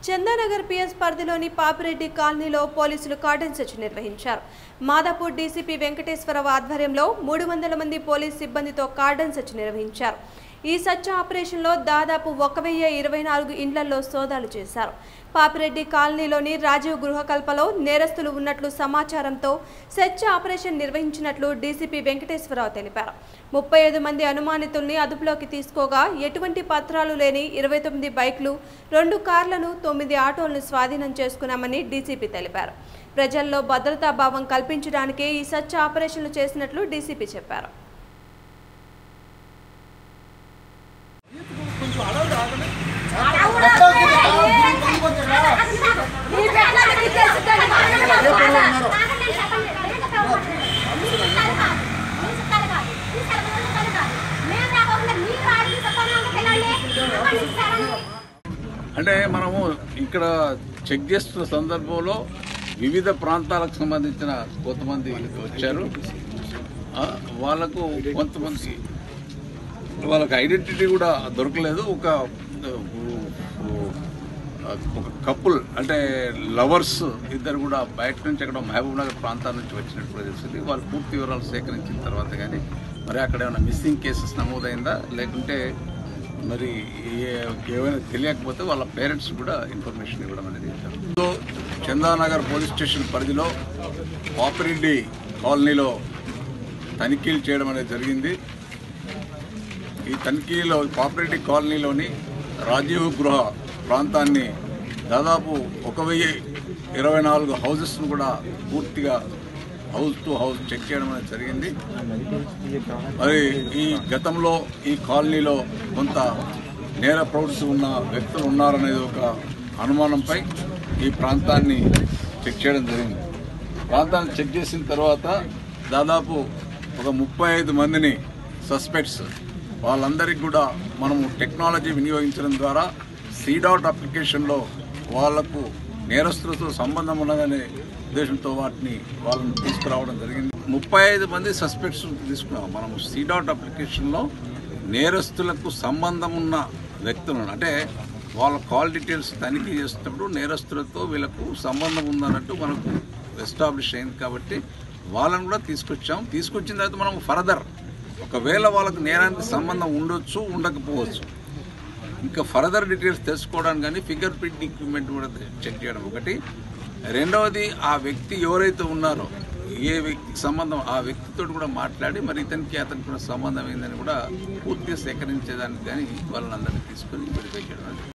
Chandanagar PS పరిధిలోని పాపిరెడ్డి కాలనీలో పోలీసులు కార్డన్ సెర్చ్ నిర్వహించారు మాదాపూర్ డీసీపీ వెంకటేశ్వరరావు ఆధ్వర్యంలో మూడు వందల మంది పోలీస్ సిబ్బందితో కార్డన్ సెర్చ్ నిర్వహించారు ఈ సర్చ్ ఆపరేషన్లో దాదాపు ఒక వెయ్యి ఇరవై నాలుగు ఇండ్లలో సోదాలు చేశారు పాపిరెడ్డి కాలనీలోని రాజీవ్ గృహకల్పలో నేరస్తులు ఉన్నట్లు సమాచారంతో సెర్చ్ ఆపరేషన్ నిర్వహించినట్లు డీసీపీ వెంకటేశ్వరరావు తెలిపారు ముప్పై ఐదు మంది అనుమానితుల్ని అదుపులోకి తీసుకోగా ఎటువంటి పత్రాలు లేని ఇరవై తొమ్మిది బైక్లు రెండు కార్లను తొమ్మిది ఆటోలను స్వాధీనం చేసుకున్నామని డీసీపీ తెలిపారు ప్రజల్లో భద్రతా భావం కల్పించడానికే ఈ సర్చ్ ఆపరేషన్లు చేసినట్లు డీసీపీ చెప్పారు అంటే మనము ఇక్కడ చెక్ చేస్తున్న సందర్భంలో వివిధ ప్రాంతాలకు సంబంధించిన కొంతమంది వచ్చారు ఆ, వాళ్ళకు కొంతమంది వాళ్ళకి ఐడెంటిటీ కూడా దొరకలేదు ఒక ఒక కపుల్ అంటే లవర్స్ ఇద్దరు కూడా బయట నుంచి అక్కడ మహబూబ్ నగర్ ప్రాంతాల నుంచి వచ్చినట్టు కూడా తెలిసింది వాళ్ళు పూర్తి వివరాలు సేకరించిన తర్వాత కానీ మరి అక్కడ ఏమైనా మిస్సింగ్ కేసెస్ నమోదైందా లేకుంటే మరి ఏ- ఏమైనా తెలియకపోతే వాళ్ళ పేరెంట్స్ కూడా ఇన్ఫర్మేషన్ ఇవ్వడం అనేది చేశారు. సో చందానగర్ పోలీస్ స్టేషన్ పరిధిలో పాపిరెడ్డి కాలనీలో తనిఖీలు చేయడం అనేది జరిగింది ఈ తనిఖీలో పాపిరెడ్డి కాలనీలోని రాజీవ్ గృహ ప్రాంతాన్ని దాదాపు ఒక వెయ్యి ఇరవై నాలుగు హౌజెస్ను కూడా పూర్తిగా హౌస్ టు హౌస్ చెక్ చేయడం అనేది జరిగింది మరి ఈ గతంలో ఈ కాలనీలో కొంత నేర ప్రవృత్తి ఉన్న వ్యక్తులు ఉన్నారనేది ఒక అనుమానంపై ఈ ప్రాంతాన్ని చెక్ చేయడం జరిగింది ప్రాంతాన్ని చెక్ చేసిన తర్వాత దాదాపు ఒక ముప్పై ఐదు మందిని సస్పెక్ట్స్ వాళ్ళందరికీ కూడా మనము టెక్నాలజీ వినియోగించడం ద్వారా సీడాట్ అప్లికేషన్లో వాళ్లకు నేరస్తులతో సంబంధం ఉన్నదనే ఉద్దేశంతో వాటిని వాళ్ళని తీసుకురావడం జరిగింది ముప్పై ఐదు మంది సస్పెక్ట్స్ తీసుకున్నాం మనం సీడాట్ అప్లికేషన్లో నేరస్తులకు సంబంధం ఉన్న వ్యక్తులను అంటే వాళ్ళ కాల్ డీటెయిల్స్ తనిఖీ చేసేటప్పుడు నేరస్తులతో వీళ్ళకు సంబంధం ఉందన్నట్టు మనకు ఎస్టాబ్లిష్ అయింది కాబట్టి వాళ్ళని కూడా తీసుకొచ్చాం తీసుకొచ్చిన తర్వాత మనం ఫర్దర్ ఒకవేళ వాళ్ళకు నేరానికి సంబంధం ఉండొచ్చు ఉండకపోవచ్చు ఇంకా ఫర్దర్ డీటెయిల్స్ తెలుసుకోవడానికి కానీ ఫింగర్ ప్రింట్ ఎక్విప్మెంట్ కూడా చెక్ చేయడం ఒకటి రెండవది ఆ వ్యక్తి ఎవరైతే ఉన్నారో ఏ వ్యక్తికి సంబంధం ఆ వ్యక్తితో కూడా మాట్లాడి మరి ఇతనికి అతనికి కూడా సంబంధం ఏందని కూడా పూర్తిగా సేకరించేదానికి కానీ వాళ్ళని అందరినీ తీసుకొని వెరిఫై చేయడం